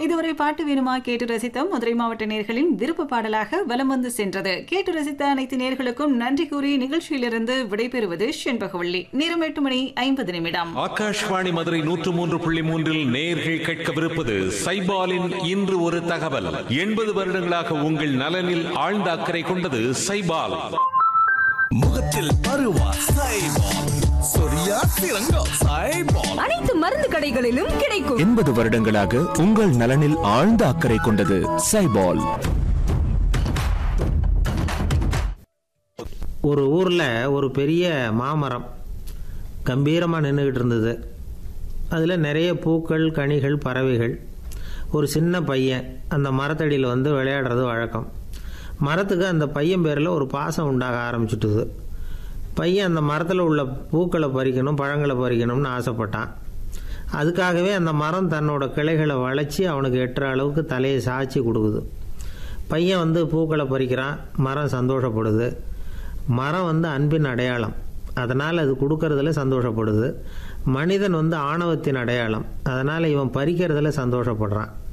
இதுவரை பாட்டு வேணுமா கேட்டு ரசித்த மதுரை மாவட்ட நேர்களின் விருப்ப பாடலாக வலம் வந்து சென்றது கேட்டு ரசித்த அனைத்து நேர்களுக்கும் நன்றி கூறி நிகழ்ச்சியிலிருந்து விடைபெறுவது செண்பகவள்ளி நேரம் எட்டு மணி ஐம்பது நிமிடம் ஆகாஷ்வாணி மதுரை நூற்று மூன்று புள்ளி மூன்றில் நேர்கள் கேட்கவிருப்பது சைபாலின் இன்று ஒரு தகவல் எண்பது வருடங்களாக உங்கள் நலனில் ஆழ்ந்த அக்கறை கொண்டது சைபால் முகத்தில் பருவா சைபால் சொரியா சிறங்கம் சைபால் அனைத்து மருந்து கடைகளிலும் கிடைக்கும் எண்பது வருடங்களாக உங்கள் நலனில் ஆழ்ந்த அக்கறை கொண்டது சைபால் ஒரு ஊரில் ஒரு பெரிய மாமரம் கம்பீரமாக நின்றுக்கிட்டு இருந்தது அதில் நிறைய பூக்கள் கனிகள் பறவைகள் ஒரு சின்ன பையன் அந்த மரத்தடியில் வந்து விளையாடுறது வழக்கம் மரத்துக்கு அந்த பையன் பேரில் ஒரு பாசம் உண்டாக ஆரம்பிச்சுட்டுது பையன் அந்த மரத்தில் உள்ள பூக்களை பறிக்கணும் பழங்களை பறிக்கணும்னு ஆசைப்பட்டான் அதுக்காகவே அந்த மரம் தன்னோட கிளைகளை வளைச்சி அவனுக்கு எட்டுற அளவுக்கு தலையை சாய்ச்சி கொடுக்குது பையன் வந்து பூக்களை பறிக்கிறான் மரம் சந்தோஷப்படுது மரம் வந்து அன்பின் அடையாளம் அதனால் அது கொடுக்கறதுல சந்தோஷப்படுது மனிதன் வந்து ஆணவத்தின் அடையாளம் அதனால் இவன் பறிக்கிறதுல சந்தோஷப்படுறான்